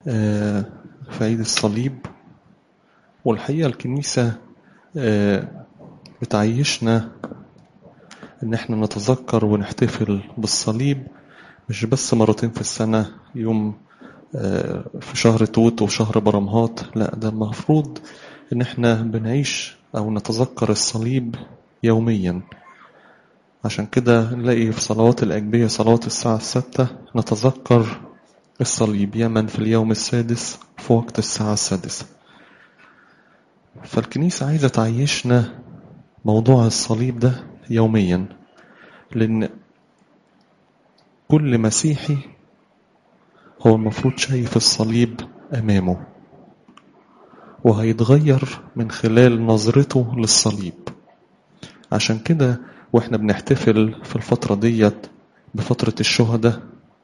في عيد الصليب والحقيقة الكنيسة بتعيشنا ان احنا نتذكر ونحتفل بالصليب مش بس مرتين في السنة يوم في شهر توت وشهر برمهات لا ده المفروض ان احنا بنعيش او نتذكر الصليب يوميا عشان كده نلاقي في صلوات الأجبية صلوات الساعة الستة نتذكر الصليب يمن في اليوم السادس في وقت الساعة السادسة فالكنيسة عايزة تعيشنا موضوع الصليب ده يوميا لأن كل مسيحي هو المفروض شايف الصليب أمامه وهيتغير من خلال نظرته للصليب عشان كده واحنا بنحتفل في الفترة ديت بفترة الشهداء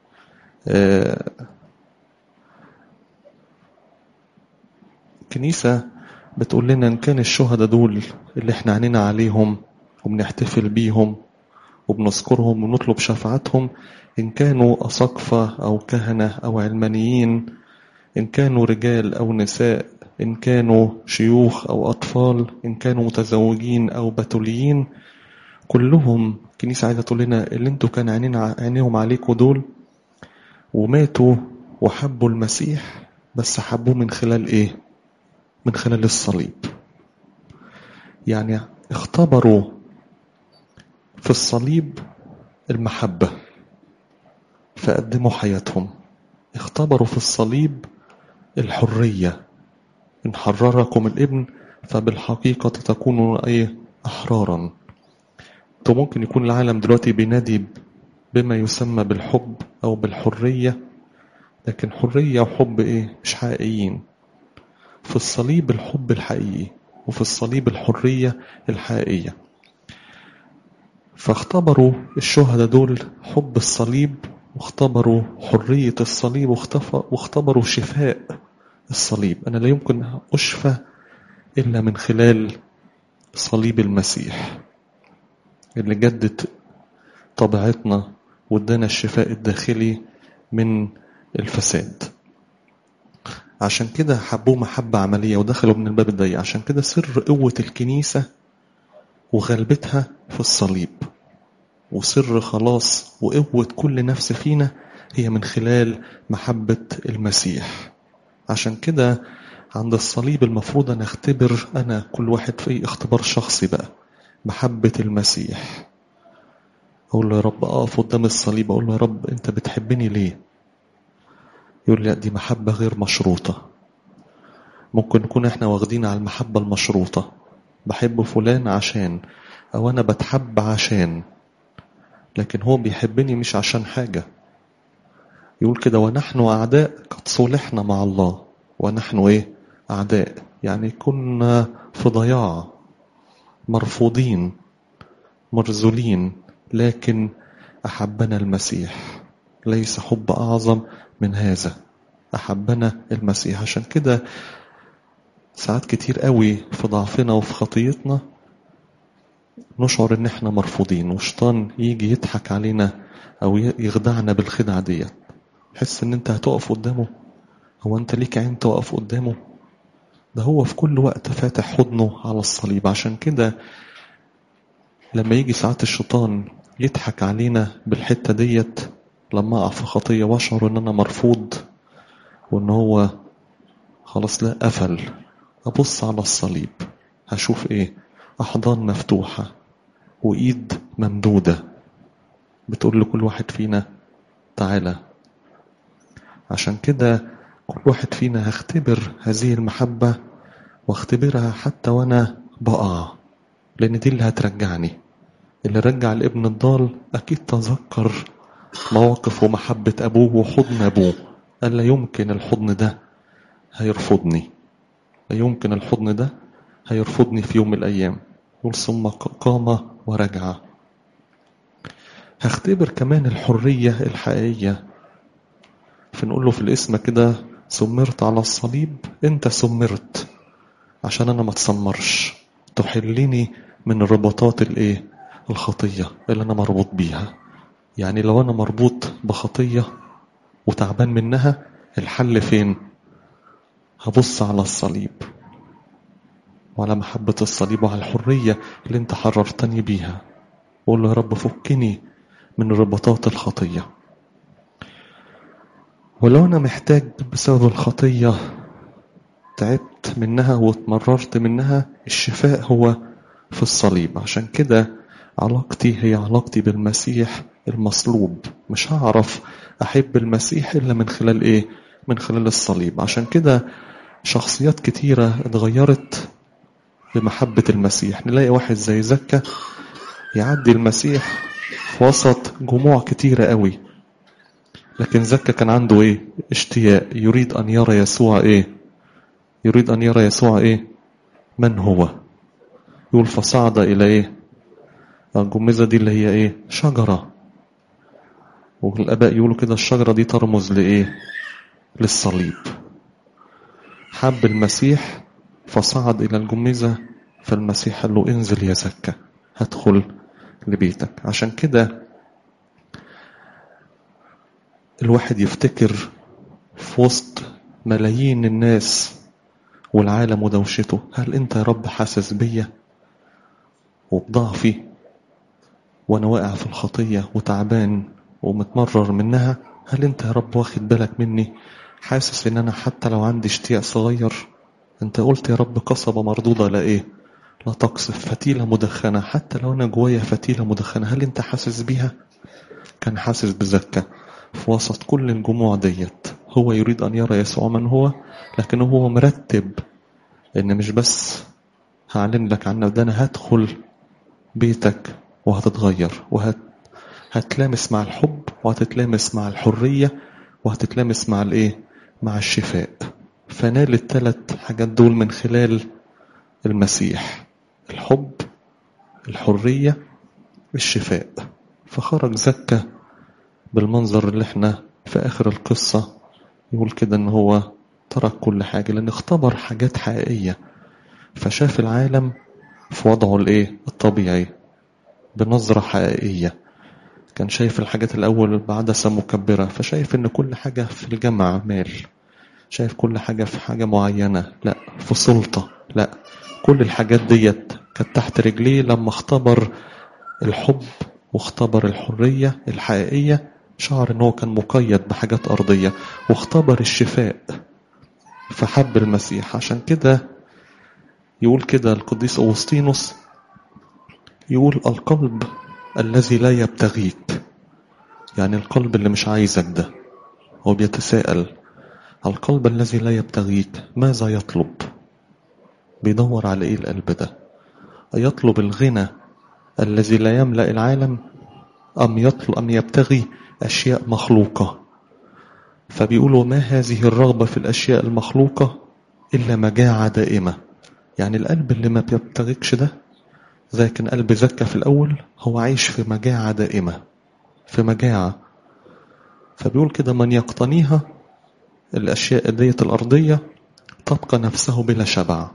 كنيسة بتقول لنا ان كان الشهداء دول اللي احنا عنينا عليهم وبنحتفل بيهم وبنذكرهم ونطلب شفاعتهم ان كانوا اساقفة او كهنة او علمانيين ان كانوا رجال او نساء ان كانوا شيوخ او اطفال ان كانوا متزوجين او بتوليين كلهم كنيسة عايزة تقول لنا اللي انتوا كان عينين عينيهم عليكم دول وماتوا وحبوا المسيح بس حبوه من خلال ايه من خلال الصليب يعني اختبروا في الصليب المحبة فقدموا حياتهم اختبروا في الصليب الحرية إن حرركم الابن فبالحقيقة تكونوا أي أحرارا تو ممكن يكون العالم دلوقتي بينادي بما يسمى بالحب أو بالحرية لكن حرية وحب إيه مش حقيقيين في الصليب الحب الحقيقي وفي الصليب الحرية الحقيقية فاختبروا الشهداء دول حب الصليب واختبروا حرية الصليب واختبروا شفاء الصليب أنا لا يمكن أشفى إلا من خلال صليب المسيح اللي جدد طبيعتنا وادانا الشفاء الداخلي من الفساد عشان كده حبوه محبة عملية ودخلوا من الباب الضيق عشان كده سر قوة الكنيسة وغلبتها في الصليب وسر خلاص وقوة كل نفس فينا هي من خلال محبة المسيح عشان كده عند الصليب المفروض أن أختبر أنا كل واحد في اختبار شخصي بقى محبة المسيح أقول له يا رب أقف قدام الصليب أقول له يا رب أنت بتحبني ليه يقول لي دي محبة غير مشروطة ممكن نكون احنا واخدين على المحبة المشروطة بحب فلان عشان أو أنا بتحب عشان لكن هو بيحبني مش عشان حاجة يقول كده ونحن أعداء قد صلحنا مع الله ونحن إيه أعداء يعني كنا في ضياع مرفوضين مرذولين لكن أحبنا المسيح ليس حب أعظم من هذا أحبنا المسيح عشان كده ساعات كتير قوي في ضعفنا وفي خطيتنا نشعر ان احنا مرفوضين وشيطان يجي يضحك علينا او يخدعنا بالخدعة ديت حس ان انت هتقف قدامه هو انت ليك عين تقف قدامه ده هو في كل وقت فاتح حضنه على الصليب عشان كده لما يجي ساعات الشيطان يضحك علينا بالحتة ديت لما اقع في خطية واشعر ان انا مرفوض وان هو خلاص لا قفل ابص على الصليب هشوف ايه احضان مفتوحة وايد ممدودة بتقول لكل واحد فينا تعالى عشان كده كل واحد فينا هختبر هذه المحبة واختبرها حتى وانا بقع لان دي اللي هترجعني اللي رجع الابن الضال اكيد تذكر مواقف ومحبة ابوه وحضن ابوه قال لا يمكن الحضن ده هيرفضني لا يمكن الحضن ده هيرفضني في يوم من الايام يقول ثم قام ورجع هختبر كمان الحرية الحقيقية فنقول له في الاسم كده سمرت على الصليب انت سمرت عشان انا ما اتسمرش تحلني من الرباطات الايه الخطية اللي انا مربوط بيها يعني لو انا مربوط بخطية وتعبان منها الحل فين هبص على الصليب وعلى محبة الصليب وعلى الحرية اللي انت حررتني بيها وقول له يا رب فكني من رباطات الخطية ولو انا محتاج بسبب الخطية تعبت منها واتمررت منها الشفاء هو في الصليب عشان كده علاقتي هي علاقتي بالمسيح المصلوب مش هعرف احب المسيح الا من خلال ايه من خلال الصليب عشان كده شخصيات كتيرة اتغيرت بمحبة المسيح نلاقي واحد زي زكا يعدي المسيح في وسط جموع كتيرة قوي لكن زكا كان عنده ايه اشتياق يريد ان يرى يسوع ايه يريد ان يرى يسوع ايه من هو يقول فصعد الى ايه الجميزة دي اللي هي ايه شجرة والاباء يقولوا كده الشجرة دي ترمز لايه للصليب حب المسيح فصعد الى الجميزة فالمسيح قال له انزل يا زكا هدخل لبيتك عشان كده الواحد يفتكر في وسط ملايين الناس والعالم ودوشته هل انت يا رب حاسس بيا وبضعفي وانا واقع في الخطية وتعبان ومتمرر منها هل انت يا رب واخد بالك مني حاسس ان انا حتى لو عندي اشتياق صغير انت قلت يا رب قصبة مردودة لا ايه لا تقصف فتيلة مدخنة حتى لو انا جوايا فتيلة مدخنة هل انت حاسس بيها كان حاسس بزكة في وسط كل الجموع ديت هو يريد ان يرى يسوع من هو لكن هو مرتب ان مش بس هعلن لك عنه ده انا هدخل بيتك وهتتغير وهت هتلامس مع الحب وهتتلامس مع الحرية وهتتلامس مع الايه مع الشفاء فنال الثلاث حاجات دول من خلال المسيح الحب الحرية الشفاء فخرج زكا بالمنظر اللي احنا في اخر القصة يقول كده ان هو ترك كل حاجة لان اختبر حاجات حقيقية فشاف العالم في وضعه الايه الطبيعي بنظرة حقيقية كان شايف الحاجات الأول بعدسة مكبرة فشايف إن كل حاجة في الجمع مال شايف كل حاجة في حاجة معينة لا في سلطة لا كل الحاجات ديت كانت تحت رجليه لما اختبر الحب واختبر الحرية الحقيقية شعر ان هو كان مقيد بحاجات أرضية واختبر الشفاء فحب المسيح عشان كده يقول كده القديس أوسطينوس يقول القلب الذي لا يبتغيك يعني القلب اللي مش عايزك ده هو بيتساءل القلب الذي لا يبتغيك ماذا يطلب بيدور على ايه القلب ده أيطلب الغنى الذي لا يملأ العالم أم يطلب أم يبتغي أشياء مخلوقة فبيقولوا ما هذه الرغبة في الأشياء المخلوقة إلا مجاعة دائمة يعني القلب اللي ما بيبتغيكش ده زي كان قلب زكا في الأول هو عايش في مجاعة دائمة في مجاعة فبيقول كده من يقتنيها الأشياء ديت الأرضية تبقى نفسه بلا شبع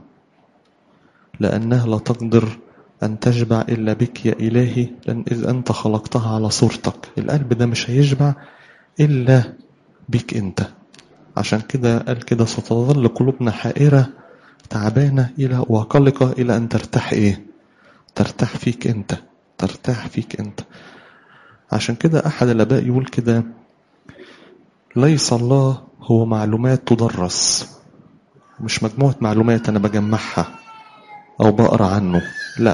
لأنها لا تقدر أن تشبع إلا بك يا إلهي لأن إذ أنت خلقتها على صورتك القلب ده مش هيشبع إلا بك أنت عشان كده قال كده ستظل قلوبنا حائرة تعبانة إلى وقلقة إلى أن ترتاح إيه ترتاح فيك أنت ترتاح فيك أنت عشان كده أحد الآباء يقول كده ليس الله هو معلومات تدرس مش مجموعة معلومات أنا بجمعها أو بقرأ عنه لا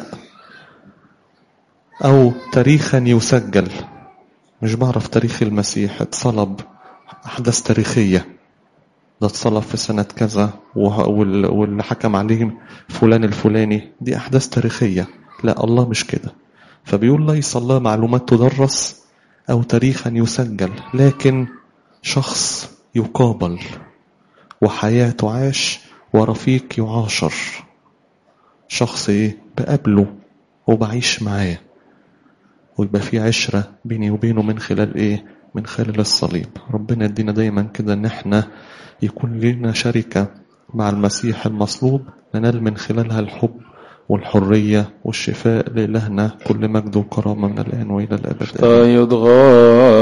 أو تاريخا يسجل مش بعرف تاريخ المسيح اتصلب أحداث تاريخية ده اتصلب في سنة كذا واللي حكم عليه فلان الفلاني دي أحداث تاريخية لا الله مش كده فبيقول ليس الله معلومات تدرس أو تاريخا يسجل لكن شخص يقابل وحياة تعاش ورفيق يعاشر شخص ايه بقابله وبعيش معاه ويبقى في عشرة بيني وبينه من خلال ايه من خلال الصليب ربنا يدينا دايما كده ان احنا يكون لنا شركة مع المسيح المصلوب ننال من خلالها الحب والحرية والشفاء لإلهنا كل مجد وكرامة من الآن وإلى الأبد يضغى